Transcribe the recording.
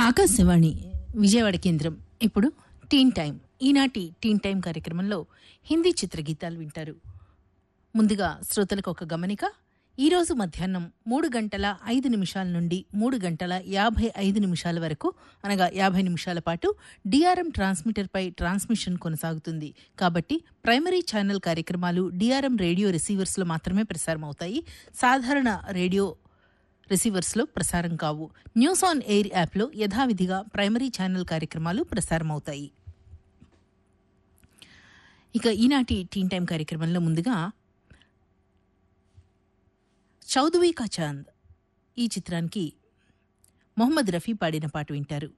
ఆకాశవాణి విజయవాడ కేంద్రం ఇప్పుడు టీన్ టైం ఈనాటి టీన్ టైం కార్యక్రమంలో హిందీ చిత్రగీతాలు వింటారు ముందుగా శ్రోతలకు ఒక గమనిక ఈరోజు మధ్యాహ్నం మూడు గంటల ఐదు నిమిషాల నుండి మూడు గంటల యాభై ఐదు నిమిషాల వరకు అనగా యాభై నిమిషాల పాటు డిఆర్ఎం ట్రాన్స్మిటర్పై ట్రాన్స్మిషన్ కొనసాగుతుంది కాబట్టి ప్రైమరీ ఛానల్ కార్యక్రమాలు డిఆర్ఎం రేడియో రిసీవర్స్లో మాత్రమే ప్రసారం అవుతాయి సాధారణ రేడియో రిసీవర్స్లో ప్రసారం కావు న్యూస్ ఆన్ ఎయిర్ యాప్లో యథావిధిగా ప్రైమరీ ఛానల్ కార్యక్రమాలు ప్రసారమవుతాయి ఇక ఈనాటి టీన్ టైం కార్యక్రమంలో ముందుగా చౌదవీ కా చాంద్ ఈ చిత్రానికి మొహమ్మద్ రఫీ పాడిన పాట వింటారు